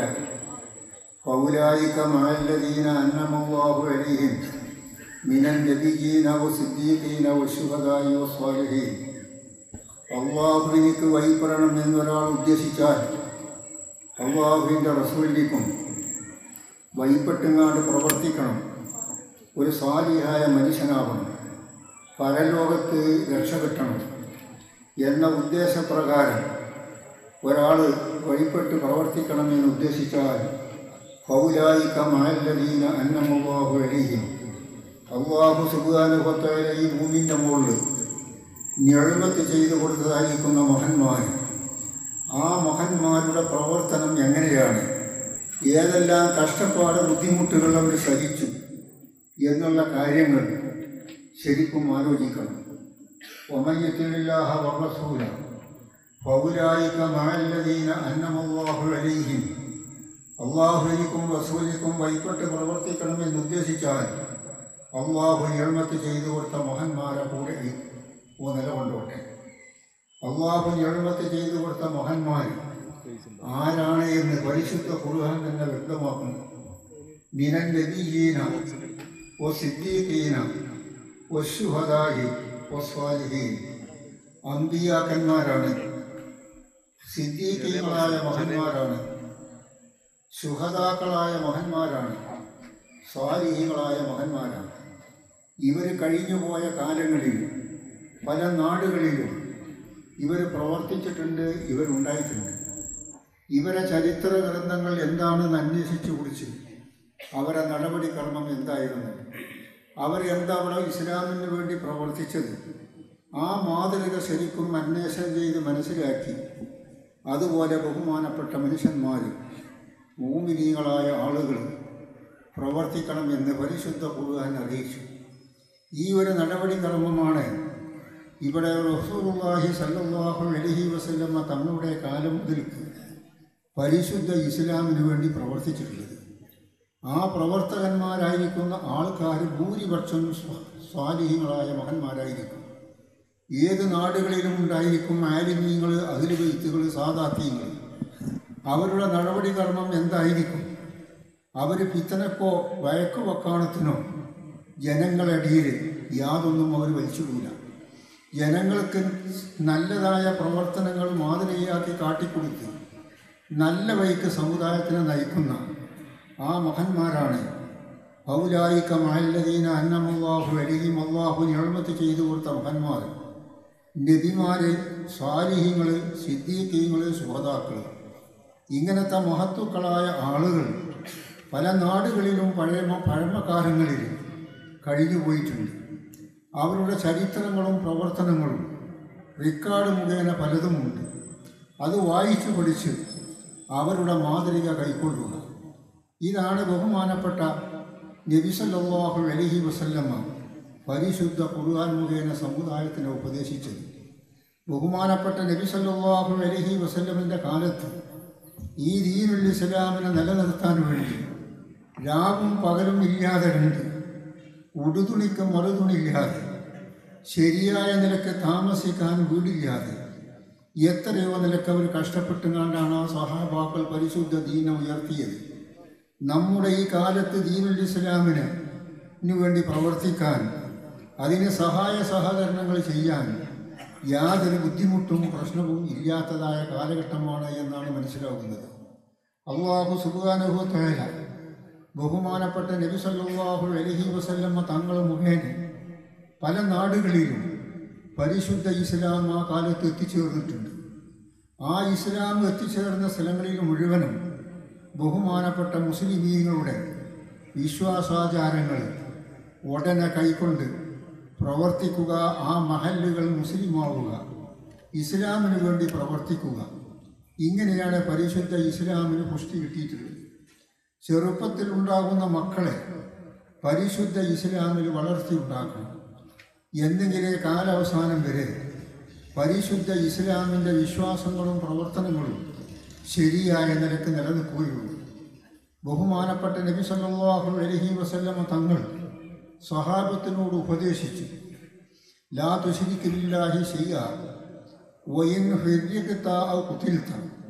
فأولئك مع الذين أنعم الله عليهم من النبيين والصديقين والشهداء والصالحين അള്ളാഹുവിനിക്ക് വഴിപ്പെടണം എന്നൊരാൾ ഉദ്ദേശിച്ചാൽ അള്ളാഹുവിൻ്റെ റസൂലിലേക്കും വഴിപ്പെട്ടെങ്ങാണ്ട് പ്രവർത്തിക്കണം ഒരു സാലിഹായ മനുഷ്യനാവണം പരലോകത്ത് രക്ഷപ്പെടണം എന്ന ഉദ്ദേശപ്രകാരം ഒരാൾ വഴിപ്പെട്ട് പ്രവർത്തിക്കണമെന്ന് ഉദ്ദേശിച്ചാൽ ഫൗലായിക്ക മഹല്ലദീന അന്നമുള്ളാഹു അലീഹിം അള്ളാഹു സുബാനുഭത്തായ ഈ ഭൂമിൻ്റെ മുകളിൽ ഞഴുമത്ത് ചെയ്തു കൊടുത്തതായിരിക്കുന്ന മഹന്മാർ ആ മഹന്മാരുടെ പ്രവർത്തനം എങ്ങനെയാണ് ഏതെല്ലാം കഷ്ടപ്പാട് ബുദ്ധിമുട്ടുകൾ അവർ സഹിച്ചു എന്നുള്ള കാര്യങ്ങൾ ശരിക്കും ആലോചിക്കണം ഒമയ്യത്തിലില്ലാഹ വറസൂല ഫൗലായിക്ക മഹല്ലദീന അന്നമുള്ളാഹു അലൈഹിം അള്ളാഹുവിനിക്കും റസൂലിക്കും വൈപ്പെട്ട് പ്രവർത്തിക്കണമെന്ന് ഉദ്ദേശിച്ചാൽ അള്ളാഹു എഴുമത്ത് ചെയ്തു കൊടുത്ത മഹന്മാരെ കൂടെ ഓ നിലകൊണ്ടോട്ടെ അള്ളാഹു എഴുപത്തി ചെയ്തു കൊടുത്ത മഹന്മാർ ആരാണ് എന്ന് പരിശുദ്ധ ഖുർആൻ തന്നെ വ്യക്തമാക്കുന്നു മിനൻ നബിയീന ഒ സിദ്ദീഖീന ഒ ശുഹദായി ഒ സ്വാലിഹീൻ അമ്പിയാക്കന്മാരാണ് സിദ്ദീഖീങ്ങളായ മഹന്മാരാണ് ശുഹദാക്കളായ മഹന്മാരാണ് സ്വാലിഹീങ്ങളായ മഹന്മാരാണ് ഇവർ കഴിഞ്ഞുപോയ കാലങ്ങളിൽ പല നാടുകളിലും ഇവർ പ്രവർത്തിച്ചിട്ടുണ്ട് ഇവരുണ്ടായിട്ടുണ്ട് ഇവരെ ചരിത്ര ഗ്രന്ഥങ്ങൾ എന്താണെന്ന് അന്വേഷിച്ചു കുറിച്ച് അവരെ നടപടിക്രമം എന്തായിരുന്നു അവർ എന്താ അവിടെ ഇസ്ലാമിന് വേണ്ടി പ്രവർത്തിച്ചത് ആ മാതൃക ശരിക്കും അന്വേഷണം ചെയ്ത് മനസ്സിലാക്കി അതുപോലെ ബഹുമാനപ്പെട്ട മനുഷ്യന്മാർ മൂമിനീകളായ ആളുകൾ പ്രവർത്തിക്കണമെന്ന് പരിശുദ്ധ ഖുർആൻ അറിയിച്ചു ഈ ഒരു നടപടിക്രമമാണ് ഇവിടെ റസൂലുള്ളാഹി സല്ലല്ലാഹു അലൈഹി വസല്ലമ തങ്ങളുടെ കാലം മുതൽക്ക് പരിശുദ്ധ ഇസ്ലാമിന് വേണ്ടി പ്രവർത്തിച്ചിട്ടുള്ളത് ആ പ്രവർത്തകന്മാരായിരിക്കുന്ന ആൾക്കാർ ഭൂരിപക്ഷം സ്വ- സ്വാലിഹ്യങ്ങളായ മഹന്മാരായിരിക്കും ഏത് നാടുകളിലും ഉണ്ടായിരിക്കും ആലിമീങ്ങൾ അഖിലുബൈത്തുകൾ സാദാത്യങ്ങൾ അവരുടെ നടപടിക്രമം എന്തായിരിക്കും അവർ പിത്തനക്കോ വഴക്കുവക്കാണത്തിനോ ജനങ്ങളടിയിൽ യാതൊന്നും അവർ വലിച്ചിടൂല ജനങ്ങൾക്ക് നല്ലതായ പ്രവർത്തനങ്ങൾ മാതൃകയാക്കി കാട്ടിക്കൊടുത്ത് നല്ല വഴിക്ക് സമുദായത്തിനെ നയിക്കുന്ന ആ മഹന്മാരാണ് ഔലായിക്ക മഹല്ലദീന അന്നമല്ലാഹു അലിഹിം അള്ളാഹു ഞഴമത്ത് ചെയ്തു കൊടുത്ത മഹന്മാർ നബിമാര് സ്വാലിഹ്യങ്ങൾ സിദ്ദീഖീങ്ങൾ സുഹതാക്കൾ ഇങ്ങനത്തെ മഹത്തുക്കളായ ആളുകൾ പല നാടുകളിലും പഴയ പഴമക്കാലങ്ങളിൽ കഴിഞ്ഞു പോയിട്ടുണ്ട് അവരുടെ ചരിത്രങ്ങളും പ്രവർത്തനങ്ങളും റിക്കാർഡ് മുഖേന പലതുമുണ്ട് അത് വായിച്ചു പഠിച്ച് അവരുടെ മാതൃക കൈക്കൊള്ളുക ഇതാണ് ബഹുമാനപ്പെട്ട നബിസല്ലാഹു അലഹി വസല്ലമ്മ പരിശുദ്ധ ഖുർആൻ മുഖേന സമുദായത്തിനെ ഉപദേശിച്ചത് ബഹുമാനപ്പെട്ട നബിസല്ലാഹു അലഹി വസല്ലമിൻ്റെ കാലത്ത് ഈ ദീനുൽ ഇസ്ലാമിനെ നിലനിർത്താൻ വേണ്ടി രാവും പകലും ഇല്ലാതെ കണ്ട് ഉടുതുണിക്ക് മറുതുണിയില്ലാതെ ശരിയായ നിലക്ക് താമസിക്കാൻ വീടില്ലാതെ എത്രയോ നിലക്ക് അവർ കഷ്ടപ്പെട്ടുകൊണ്ടാണ് ആ സഹാബാക്കൾ പരിശുദ്ധ ദീനം ഉയർത്തിയത് നമ്മുടെ ഈ കാലത്ത് ദീനുൽ ഇസ്ലാമിന് ന് വേണ്ടി പ്രവർത്തിക്കാൻ അതിന് സഹായ സഹകരണങ്ങൾ ചെയ്യാൻ യാതൊരു ബുദ്ധിമുട്ടും പ്രശ്നവും ഇല്ലാത്തതായ കാലഘട്ടമാണ് എന്നാണ് മനസ്സിലാകുന്നത് അള്ളാഹു സുബാനുഭവത്തേല ബഹുമാനപ്പെട്ട നബി സല്ലല്ലാഹു അലൈഹി വസല്ലമ്മ തങ്ങൾ മുഖേന പല നാടുകളിലും പരിശുദ്ധ ഇസ്ലാം ആ കാലത്ത് എത്തിച്ചേർന്നിട്ടുണ്ട് ആ ഇസ്ലാം എത്തിച്ചേർന്ന സ്ഥലങ്ങളിൽ മുഴുവനും ബഹുമാനപ്പെട്ട മുസ്ലിമീങ്ങളുടെ വിശ്വാസാചാരങ്ങൾ ഉടനെ കൈക്കൊണ്ട് പ്രവർത്തിക്കുക ആ മഹല്ലുകൾ മുസ്ലിമാവുക ഇസ്ലാമിന് വേണ്ടി പ്രവർത്തിക്കുക ഇങ്ങനെയാണ് പരിശുദ്ധ ഇസ്ലാമിന് പുഷ്ടി കിട്ടിയിട്ടുള്ളത് ചെറുപ്പത്തിൽ ഉണ്ടാകുന്ന മക്കളെ പരിശുദ്ധ ഇസ്ലാമിൽ വളർത്തിയുണ്ടാക്കണം എന്തെങ്കിലേ കാലാവസാനം വരെ പരിശുദ്ധ ഇസ്ലാമിൻ്റെ വിശ്വാസങ്ങളും പ്രവർത്തനങ്ങളും ശരിയായ നിലക്ക് നിലനിൽക്കുകയുള്ളൂ ബഹുമാനപ്പെട്ട നബി സല്ലല്ലാഹു അലൈഹി വസല്ലമ തങ്ങൾ സ്വഹാബത്തിനോട് ഉപദേശിച്ചു ലാ തുശരിക്ക് ബില്ലാഹി ചെയ്യ വയിൻ ഹെര്യകത്ത ഔ കുത്തിൽത്ത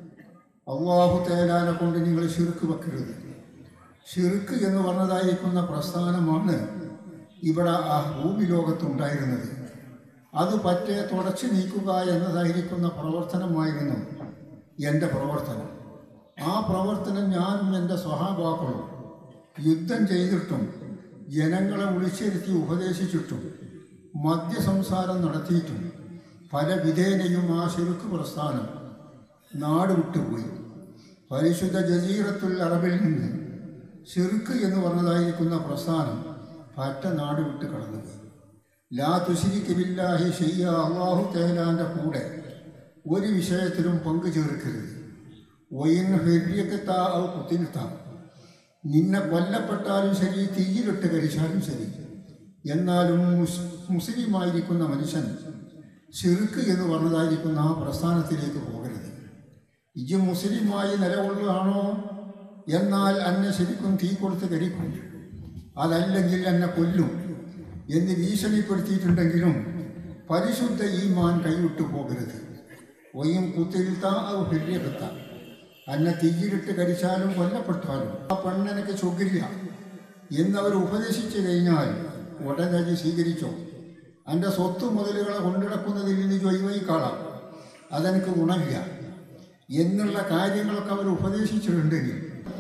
അള്ളാഹു തേലാനെ കൊണ്ട് നിങ്ങൾ ശിർക്ക് വെക്കരുത് ഷിർക്ക് എന്ന് പറഞ്ഞതായിരിക്കുന്ന പ്രസ്ഥാനമാണ് ഇവിടെ ആ ഭൂമി ലോകത്തുണ്ടായിരുന്നത് അത് പറ്റെ തുടച്ചു നീക്കുക എന്നതായിരിക്കുന്ന പ്രവർത്തനമായിരുന്നു എൻ്റെ പ്രവർത്തനം ആ പ്രവർത്തനം ഞാനും എൻ്റെ സ്വഹാബാക്കളും യുദ്ധം ചെയ്തിട്ടും ജനങ്ങളെ വിളിച്ചിരുത്തി ഉപദേശിച്ചിട്ടും മദ്യസംസാരം നടത്തിയിട്ടും പല വിധേനയും ആ ശിർക്ക് പ്രസ്ഥാനം നാട് വിട്ടുപോയി പരിശുദ്ധ ജസീറത്തുൽ അറബിൽ നിന്ന് ഷിർക്ക് എന്ന് പറഞ്ഞതായിരിക്കുന്ന പ്രസ്ഥാനം പറ്റ നാട് വിട്ട് കടന്നുപോയി ലാ തുശിരിക്ക് ബില്ലാഹി ഷെയ്യ അള്ളാഹു തേലാൻ്റെ കൂടെ ഒരു വിഷയത്തിലും പങ്കു ചേർക്കരുത് ഒയിൻ ഹെര്യക്കത്താ ഔ കുത്തിരുത്താം നിന്നെ കൊല്ലപ്പെട്ടാലും ശരി തീയിലിട്ട് കരിച്ചാലും ശരി എന്നാലും മുസ് മുസ്ലിമായിരിക്കുന്ന മനുഷ്യൻ ഷിർക്ക് എന്ന് പറഞ്ഞതായിരിക്കുന്ന ആ പ്രസ്ഥാനത്തിലേക്ക് പോകരുത് ഇജ് മുസ്ലിമായി നിലകൊള്ളുകയാണോ എന്നാൽ എന്നെ ശരിക്കും തീ കൊടുത്ത് കരിക്കും അതല്ലെങ്കിൽ എന്നെ കൊല്ലും എന്ന് ഭീഷണിപ്പെടുത്തിയിട്ടുണ്ടെങ്കിലും പരിശുദ്ധ ഈമാൻ കൈവിട്ടു പോകരുത് ഒയും കുത്തിരുത്ത അത് ഹിര്യകത്ത അന്നെ തീയിലിട്ട് കരിച്ചാലും കൊല്ലപ്പെട്ടാലും ആ പെണ്ണെനിക്ക് ചൊകില്ല എന്നവർ ഉപദേശിച്ചു കഴിഞ്ഞാൽ ഉടനെ അത് സ്വീകരിച്ചോ എൻ്റെ സ്വത്ത് മുതലുകളെ കൊണ്ടിടക്കുന്നതിൽ നിന്ന് ജൈവയിക്കാളാം അതെനിക്ക് ഗുണമില്ല എന്നുള്ള കാര്യങ്ങളൊക്കെ അവർ ഉപദേശിച്ചിട്ടുണ്ടെങ്കിൽ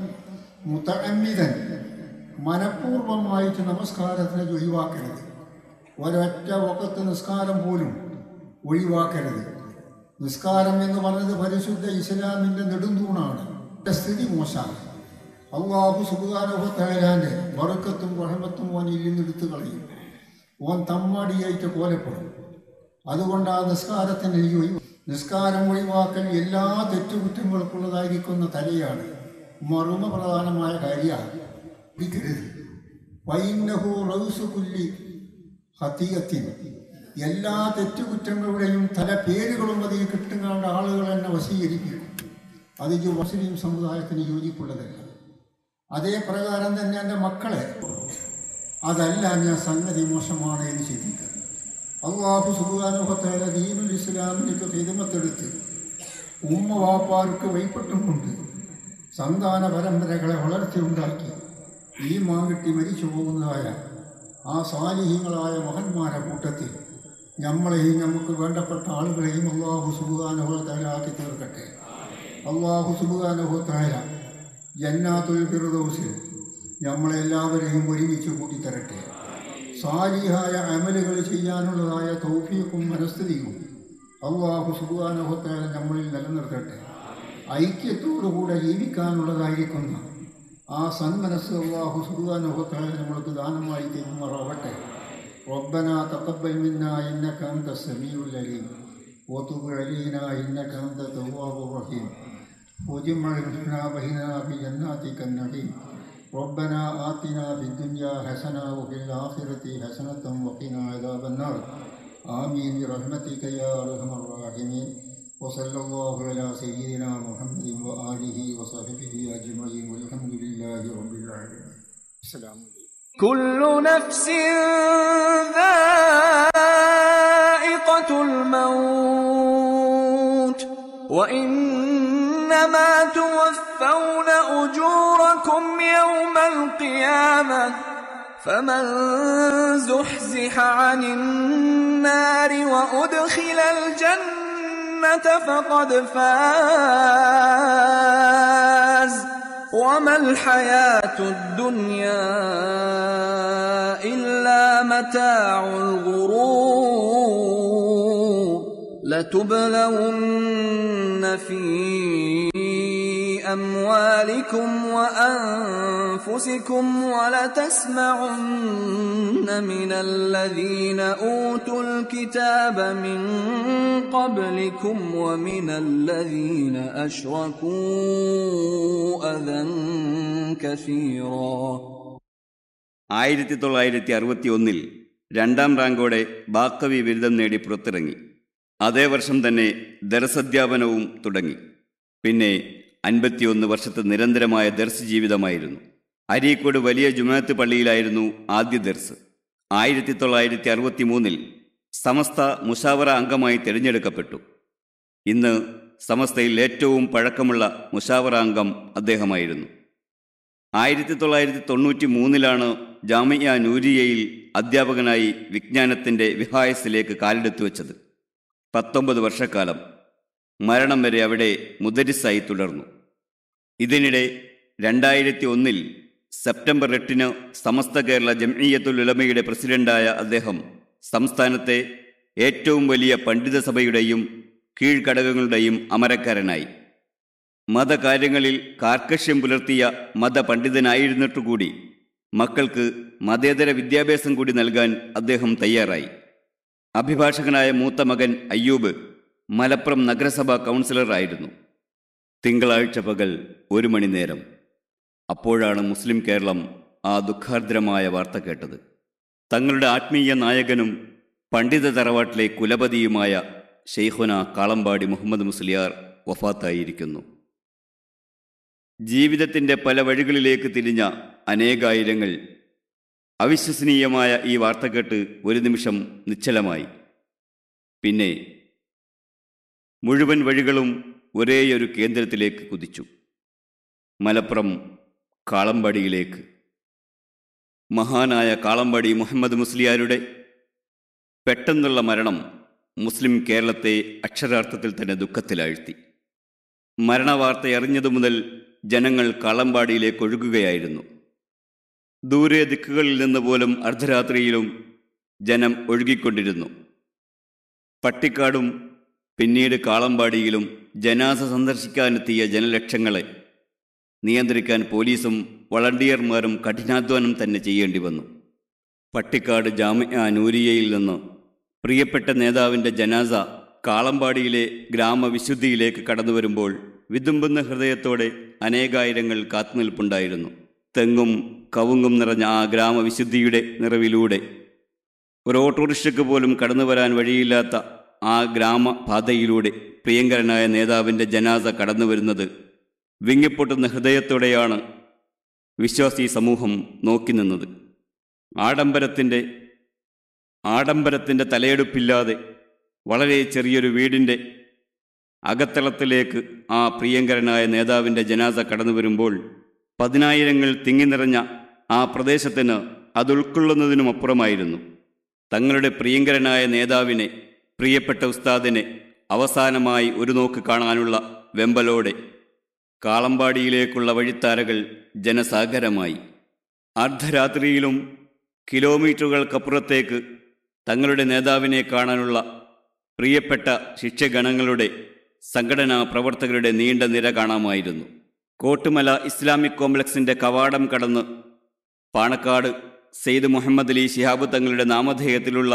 മുത്തഅമ്മിതൻ മനഃപൂർവമായിട്ട് നമസ്കാരത്തിനെ ഒഴിവാക്കരുത് ഒരൊറ്റ വക്കത്ത് നിസ്കാരം പോലും ഒഴിവാക്കരുത് നിസ്കാരം എന്ന് പറഞ്ഞത് പരിശുദ്ധ ഇസ്ലാമിൻ്റെ നെടുന്തൂണാണ് എൻ്റെ സ്ഥിതി മോശമാണ് അള്ളാഹു സുബാനുഭത്തായാൻ്റെ വറുക്കത്തും കുഴമ്പത്തും ഓൻ ഇരുന്നെടുത്ത് കളയും ഓൻ തമ്മാടിയായിട്ട് കോലപ്പെടും അതുകൊണ്ട് ആ നിസ്കാരത്തിന് ഈ ഒഴിവ് നിസ്കാരം ഒഴിവാക്കൽ എല്ലാ തെറ്റുകുറ്റങ്ങൾക്കുള്ളതായിരിക്കുന്ന തലയാണ് മറുമ പ്രധാനമായ കാര്യമാണ് പിടിക്കരുത് വൈന്നഹു റൗസു കുല്ലി ഹത്തിയത്തിന് എല്ലാ തെറ്റുകുറ്റങ്ങളുടെയും തല പേരുകളും അതിൽ കിട്ടുന്ന ആളുകൾ എന്നെ വശീകരിക്കും അത് ഈ മുസ്ലിം സമുദായത്തിന് യോജിപ്പുള്ളതല്ല അതേ പ്രകാരം തന്നെ എൻ്റെ മക്കളെ അതല്ല ഞാൻ സംഗതി മോശമാണ് എന്ന് ചിന്തിക്കുക അള്ളാഹു സുബാനുഭത്തേല ദീനുൽ ഇസ്ലാമിലേക്ക് ഹിതമത്തെടുത്ത് ഉമ്മ വാപ്പാർക്ക് വൈപ്പെട്ടുകൊണ്ട് സന്താന പരമ്പരകളെ വളർത്തിയുണ്ടാക്കി ഈ മാകിട്ടി മരിച്ചു പോകുന്നതായ ആ സ്വാലിഹ്യങ്ങളായ മഹന്മാരെ കൂട്ടത്തിൽ നമ്മളെയും നമുക്ക് വേണ്ടപ്പെട്ട ആളുകളെയും അള്ളാഹു സുബാനുഭവത്തായ ആക്കി തീർക്കട്ടെ അള്ളാഹു സുബാനുഭവത്തായ ജന്നാത്തുൽ ഫിറുദൗസിൽ നമ്മളെല്ലാവരെയും ഒരുമിച്ച് കൂട്ടിത്തരട്ടെ സാലിഹായ അമലുകൾ ചെയ്യാനുള്ളതായ തൗഫീഖും മനസ്ഥിതിയും അള്ളാഹു സുബാനുഭവത്തായ നമ്മളിൽ നിലനിർത്തട്ടെ ഐക്യത്തോടുകൂടെ ജീവിക്കാനുള്ളതായിരിക്കുന്ന ആ സന്മനസ് അള്ളാഹു സുബാനുഭവത്തായ നമ്മൾക്ക് ദാനമായി തെരുമാറാവട്ടെ ربنا تقبل منا إنك أنت السميع العليم وتب علينا إنك أنت التواب الرحيم وجمع لنا بيننا بجناتك النعيم ربنا آتنا في الدنيا حسنة وفي الآخرة حسنة وقنا عذاب النار آمين برحمتك يا أرحم الراحمين وصلى الله على سيدنا محمد وآله وصحبه أجمعين والحمد لله رب العالمين السلام عليكم كل نفس ذائقة الموت وإنما توفون أجوركم يوم القيامة فمن زحزح عن النار وأدخل الجنة فقد فاز وما الحياة الدنيا إلا متاع الغرور لتبلون في أموالكم وأنفسكم ولتسمعن من الذين أوتوا الكتاب من قبلكم ومن الذين أشركوا أذى كثيرا ആയിരത്തി തൊള്ളായിരത്തി അറുപത്തി ഒന്നിൽ രണ്ടാം റാങ്കോടെ ബാക്കവി ബിരുദം നേടി പുറത്തിറങ്ങി അതേ വർഷം തന്നെ ദർസധ്യാപനവും തുടങ്ങി പിന്നെ അൻപത്തിയൊന്ന് വർഷത്തെ നിരന്തരമായ ദർസ് ജീവിതമായിരുന്നു അരീക്കോട് വലിയ ജുമാഅത്ത് പള്ളിയിലായിരുന്നു ആദ്യ ദർസ് ആയിരത്തി തൊള്ളായിരത്തി അറുപത്തി മൂന്നിൽ സമസ്ത മുഷാവറ അംഗമായി തിരഞ്ഞെടുക്കപ്പെട്ടു ഇന്ന് സമസ്തയിൽ ഏറ്റവും പഴക്കമുള്ള മുഷാവറ അംഗം അദ്ദേഹമായിരുന്നു ആയിരത്തി തൊള്ളായിരത്തി തൊണ്ണൂറ്റി മൂന്നിലാണ് ജാമിയ നൂരിയയിൽ അധ്യാപകനായി വിജ്ഞാനത്തിൻ്റെ വിഹായസിലേക്ക് കാലെടുത്തു വച്ചത് പത്തൊമ്പത് വർഷക്കാലം മരണം വരെ അവിടെ മുദരിസായി തുടർന്നു ഇതിനിടെ രണ്ടായിരത്തി ഒന്നിൽ സെപ്റ്റംബർ എട്ടിന് സമസ്ത കേരള ജംഇയ്യത്തുൽ ഉലമയുടെ പ്രസിഡന്റായ അദ്ദേഹം സംസ്ഥാനത്തെ ഏറ്റവും വലിയ പണ്ഡിത സഭയുടെയും കീഴ്ഘടകങ്ങളുടെയും അമരക്കാരനായി മതകാര്യങ്ങളിൽ കാർക്കശ്യം പുലർത്തിയ മതപണ്ഡിതനായിരുന്നിട്ടുകൂടി മക്കൾക്ക് മതേതര വിദ്യാഭ്യാസം കൂടി നൽകാൻ അദ്ദേഹം തയ്യാറായി അഭിഭാഷകനായ മൂത്ത മകൻ അയ്യൂബ് മലപ്പുറം നഗരസഭാ കൗൺസിലറായിരുന്നു തിങ്കളാഴ്ച പകൽ ഒരു മണിനേരം അപ്പോഴാണ് മുസ്ലിം കേരളം ആ ദുഃഖാർദ്രമായ വാർത്ത കേട്ടത് തങ്ങളുടെ ആത്മീയ നായകനും പണ്ഡിത തറവാട്ടിലെ കുലപതിയുമായ ഷെയ്ഖുന കാളമ്പാടി മുഹമ്മദ് മുസ്ലിയാർ വഫാത്തായിരിക്കുന്നു ജീവിതത്തിൻ്റെ പല വഴികളിലേക്ക് തിരിഞ്ഞ അനേകായിരങ്ങൾ അവിശ്വസനീയമായ ഈ വാർത്ത കേട്ട് ഒരു നിമിഷം നിശ്ചലമായി പിന്നെ മുഴുവൻ വഴികളും ഒരേയൊരു കേന്ദ്രത്തിലേക്ക് കുതിച്ചു മലപ്പുറം കാളമ്പാടിയിലേക്ക് മഹാനായ കാളമ്പാടി മുഹമ്മദ് മുസ്ലിയാരുടെ പെട്ടെന്നുള്ള മരണം മുസ്ലിം കേരളത്തെ അക്ഷരാർത്ഥത്തിൽ തന്നെ ദുഃഖത്തിലാഴ്ത്തി മരണവാർത്ത അറിഞ്ഞതു മുതൽ ജനങ്ങൾ കാളമ്പാടിയിലേക്ക് ഒഴുകുകയായിരുന്നു ദൂരെ ദിക്കുകളിൽ നിന്ന് പോലും അർദ്ധരാത്രിയിലും ജനം ഒഴുകിക്കൊണ്ടിരുന്നു പട്ടിക്കാടും പിന്നീട് കാളമ്പാടിയിലും ജനാസ സന്ദർശിക്കാനെത്തിയ ജനലക്ഷങ്ങളെ നിയന്ത്രിക്കാൻ പോലീസും വളണ്ടിയർമാരും കഠിനാധ്വാനം തന്നെ ചെയ്യേണ്ടി വന്നു പട്ടിക്കാട് ജാമിയ നൂരിയയിൽ നിന്ന് പ്രിയപ്പെട്ട നേതാവിൻ്റെ ജനാസ കാളമ്പാടിയിലെ ഗ്രാമവിശുദ്ധിയിലേക്ക് കടന്നു വരുമ്പോൾ വിതുമ്പുന്ന ഹൃദയത്തോടെ അനേകായിരങ്ങൾ കാത്തുനിൽപ്പുണ്ടായിരുന്നു തെങ്ങും കവുങ്ങും നിറഞ്ഞ ആ ഗ്രാമവിശുദ്ധിയുടെ നിറവിലൂടെ ഒരു ഓട്ടോറിക്ഷയ്ക്ക് പോലും കടന്നു വരാൻ വഴിയില്ലാത്ത ആ ഗ്രാമപാതയിലൂടെ പ്രിയങ്കരനായ നേതാവിൻ്റെ ജനാസ കടന്നു വരുന്നത് വിങ്ങിപ്പൊട്ടുന്ന ഹൃദയത്തോടെയാണ് വിശ്വാസി സമൂഹം നോക്കി നിന്നത് ആഡംബരത്തിൻ്റെ ആഡംബരത്തിൻ്റെ തലയെടുപ്പില്ലാതെ വളരെ ചെറിയൊരു വീടിൻ്റെ അകത്തളത്തിലേക്ക് ആ പ്രിയങ്കരനായ നേതാവിൻ്റെ ജനാസ കടന്നു വരുമ്പോൾ പതിനായിരങ്ങൾ തിങ്ങി നിറഞ്ഞ ആ പ്രദേശത്തിന് അത് ഉൾക്കൊള്ളുന്നതിനുമപ്പുറമായിരുന്നു തങ്ങളുടെ പ്രിയങ്കരനായ നേതാവിനെ പ്രിയപ്പെട്ട ഉസ്താദിനെ അവസാനമായി ഒരു നോക്ക് കാണാനുള്ള വെമ്പലോടെ കാളമ്പാടിയിലേക്കുള്ള വഴിത്താരകൾ ജനസാഗരമായി അർദ്ധരാത്രിയിലും കിലോമീറ്ററുകൾക്കപ്പുറത്തേക്ക് തങ്ങളുടെ നേതാവിനെ കാണാനുള്ള പ്രിയപ്പെട്ട ശിക്ഷഗണങ്ങളുടെ സംഘടനാ പ്രവർത്തകരുടെ നീണ്ട നിര കാണാമായിരുന്നു കോട്ടുമല ഇസ്ലാമിക് കോംപ്ലക്സിന്റെ കവാടം കടന്ന് പാണക്കാട് സെയ്ദ് മുഹമ്മദ് അലി ശിഹാബ് തങ്ങളുടെ നാമധേയത്തിലുള്ള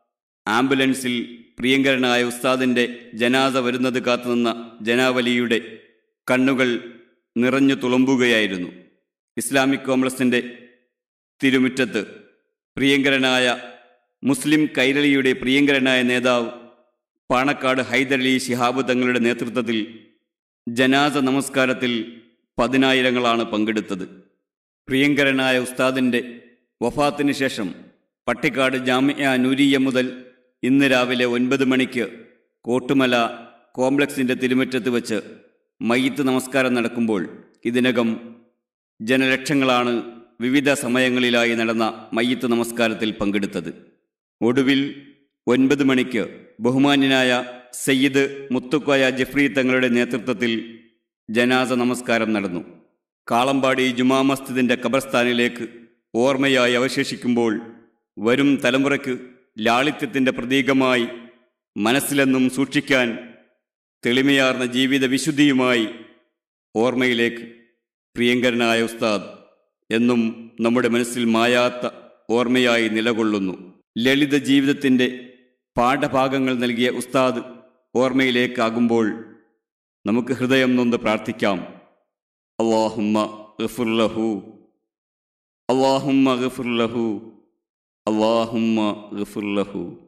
ആംബുലൻസിൽ പ്രിയങ്കരനായ ഉസ്താദിൻ്റെ ജനാസ വരുന്നത് കാത്തുനിന്ന ജനാവലിയുടെ കണ്ണുകൾ നിറഞ്ഞു തുളുമ്പുകയായിരുന്നു ഇസ്ലാമിക് കോംപ്ലക്സിൻ്റെ തിരുമുറ്റത്ത് പ്രിയങ്കരനായ മുസ്ലിം കൈരളിയുടെ പ്രിയങ്കരനായ നേതാവ് പാണക്കാട് ഹൈദരലി ശിഹാബ് തങ്ങളുടെ നേതൃത്വത്തിൽ ജനാസ നമസ്കാരത്തിൽ പതിനായിരങ്ങളാണ് പങ്കെടുത്തത് പ്രിയങ്കരനായ ഉസ്താദിൻ്റെ വഫാത്തിന് ശേഷം പട്ടിക്കാട് ജാമിയ നൂരിയ മുതൽ ഇന്ന് രാവിലെ ഒൻപത് മണിക്ക് കോട്ടുമല കോംപ്ലക്സിൻ്റെ തിരുമുറ്റത്ത് വച്ച് മയ്യത്ത് നമസ്കാരം നടക്കുമ്പോൾ ഇതിനകം ജനലക്ഷങ്ങളാണ് വിവിധ സമയങ്ങളിലായി നടന്ന മയ്യത്ത് നമസ്കാരത്തിൽ പങ്കെടുത്തത് ഒടുവിൽ ഒൻപത് മണിക്ക് ബഹുമാന്യനായ സയ്യിദ് മുത്തുക്കോയ ജഫ്രി തങ്ങളുടെ നേതൃത്വത്തിൽ ജനാസ നമസ്കാരം നടന്നു കാളമ്പാടി ജുമാ മസ്ജിദിൻ്റെ ഖബർസ്ഥാനിലേക്ക് ഓർമ്മയായി അവശേഷിക്കുമ്പോൾ വരും തലമുറയ്ക്ക് ലാളിത്യത്തിൻ്റെ പ്രതീകമായി മനസ്സിലെന്നും സൂക്ഷിക്കാൻ തെളിമയാർന്ന ജീവിത വിശുദ്ധിയുമായി ഓർമ്മയിലേക്ക് പ്രിയങ്കരനായ ഉസ്താദ് എന്നും നമ്മുടെ മനസ്സിൽ മായാത്ത ഓർമ്മയായി നിലകൊള്ളുന്നു ലളിത ജീവിതത്തിൻ്റെ പാഠഭാഗങ്ങൾ നൽകിയ ഉസ്താദ് ഓർമ്മയിലേക്കാകുമ്പോൾ നമുക്ക് ഹൃദയം നൊന്ന് പ്രാർത്ഥിക്കാം അള്ളാഹുമ്മ ഗഫുർലഹു അള്ളാഹുമ്മ ഗഫുർലഹു അള്ളാഹുമ്മ ഗഫുർലഹു